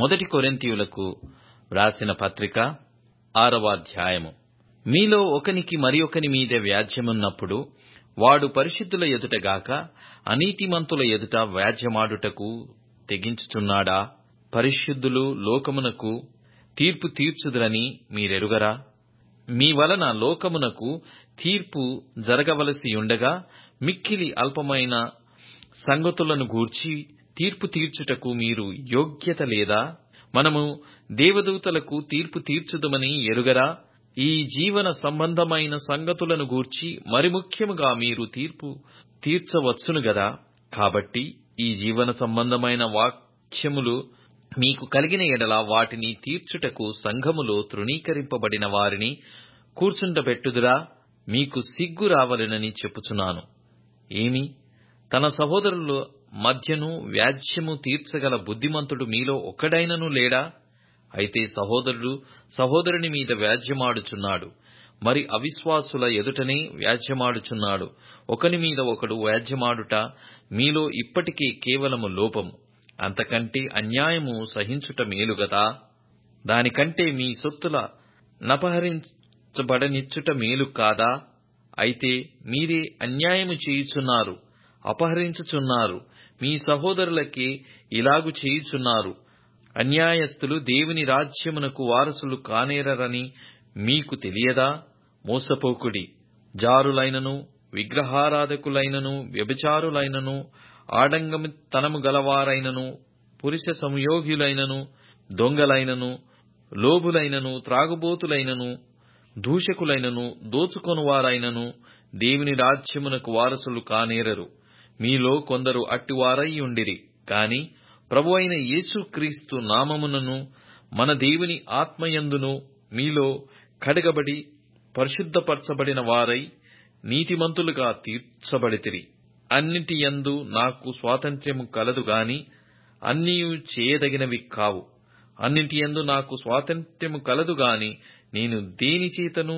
మొదటి కొరింథీయులకు వ్రాసిన పత్రిక ఆరవ అధ్యాయము మీలో ఒకనికి మరి ఒకని మీద వ్యాజ్యమున్నప్పుడు వాడు పరిశుద్ధుల ఎదుట గాక అనీతిమంతుల ఎదుట వ్యాజ్యమాడుటకు తెగించుచున్నాడా పరిశుద్ధులు లోకమునకు తీర్పు తీర్చుదురని మీరెరుగరా మీ వలన లోకమునకు తీర్పు జరగవలసియుండగా మిక్కిలి అల్పమైన సంగతులను గూర్చి తీర్పు తీర్చుటకు మీరు యోగ్యత లేదా మనము దేవదూతలకు తీర్పు తీర్చుదమని ఎరుగరా ఈ జీవన సంబంధమైన సంగతులను గూర్చి మరి ముఖ్యముగా మీరు తీర్పు తీర్చవచ్చును గదా కాబట్టి ఈ జీవన సంబంధమైన వాక్యములు మీకు కలిగిన ఎడల వాటిని తీర్చుటకు సంఘములో తృణీకరింపబడిన వారిని కూర్చుండబెట్టుదురా మీకు సిగ్గు రావలెనని చెప్పుచున్నాను ఏమి తన సహోదరుల మధ్యను వ్యాజ్యము తీర్చగల బుద్ధిమంతుడు మీలో ఒక్కడైనను లేడా అయితే సహోదరుడు సహోదరుని మీద వ్యాజ్యమాడుచున్నాడు మరి అవిశ్వాసుల ఎదుటనే వ్యాజ్యమాడుచున్నాడు ఒకని మీద ఒకడు వ్యాజ్యమాడుట మీలో ఇప్పటికే కేవలము లోపము అంతకంటే అన్యాయము సహించుట మేలు గదా దానికంటే మీ సొత్తుల నపహరించబడనిచ్చుట మేలు కాదా అయితే మీరే అన్యాయము చేయుచున్నారు అపహరించుచున్నారు మీ సహోదరులకే ఇలాగు చేయుచున్నారు అన్యాయస్థులు దేవుని రాజ్యమునకు వారసులు కానేరరని మీకు తెలియదా మోసపోకుడి జారులైనను విగ్రహారాధకులైనను వ్యభిచారులైనను ఆడంగమితనము గలవారైనను పురుష సంయోగ్యులైనను దొంగలైనను లోబులైనను త్రాగుబోతులైనను దూషకులైనను దోచుకొనువారైనను దేవుని రాజ్యమునకు వారసులు కానేరరు మీలో కొందరు అట్టివారై ఉండిరి కాని ప్రభు అయిన యేసుక్రీస్తు నామమునను మన దేవుని ఆత్మయందును మీలో కడగబడి పరిశుద్ధపరచబడిన వారై నీతిమంతులుగా తీర్చబడితిరి అన్నిటి యందు నాకు స్వాతంత్ర్యము కలదు గాని అన్నీయు చేయదగినవి కావు అన్నిటి యందు నాకు స్వాతంత్ర్యము కలదు గాని నేను దేని చేతను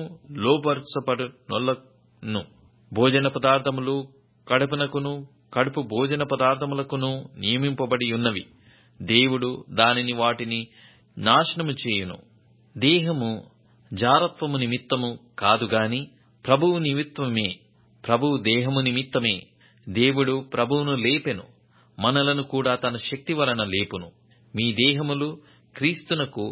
లోపరచబడనొల్లను భోజన పదార్థములు కడుపునకును కడుపు భోజన పదార్థములకును నియమింపబడి ఉన్నవి దేవుడు దానిని వాటిని నాశనము చేయును దేహము జారత్వము నిమిత్తము కాదుగాని ప్రభువు నిమిత్తమే ప్రభువు దేహము నిమిత్తమే దేవుడు ప్రభువును లేపెను మనలను కూడా తన శక్తి వలన లేపును మీ దేహములు క్రీస్తునకు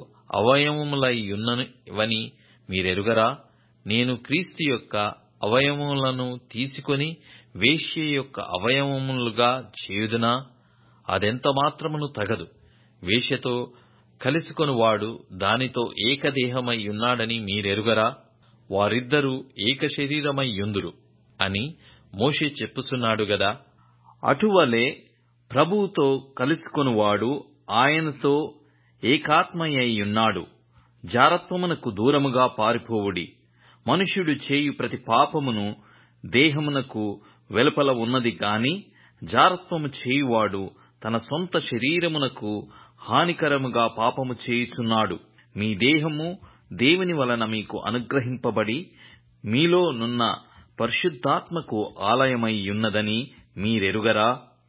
అవయవములైయున్నవని మీరెరుగరా నేను క్రీస్తు యొక్క అవయవములను తీసుకొని వేశ్య యొక్క అవయవములుగా చేయుదునా అదెంత మాత్రమును తగదు వేశ్యతో కలుసుకొనువాడు దానితో ఏకదేహమై ఉన్నాడని మీరెరుగరా వారిద్దరూ ఏక శరీరమై యుందురు అని మోషే చెప్పుచున్నాడు గదా అటువలే ప్రభువుతో కలుసుకొనువాడు ఆయనతో ఏకాత్మయ్యున్నాడు జారత్వమునకు దూరముగా పారిపోవుడి మనుష్యుడు చేయు ప్రతి పాపమును దేహమునకు వెలుపల ఉన్నది గాని జారత్వము చేయువాడు తన సొంత శరీరమునకు హానికరముగా పాపము చేయుచున్నాడు మీ దేహము దేవుని వలన మీకు అనుగ్రహింపబడి మీలో నున్న పరిశుద్ధాత్మకు ఆలయమై ఉన్నదని మీరెరుగరా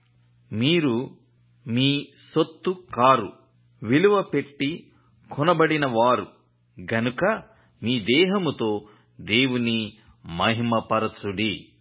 మీరు మీ సొత్తు కారు విలువ పెట్టి కొనబడిన వారు గనుక మీ దేహముతో దేవుని మహిమపరచుడి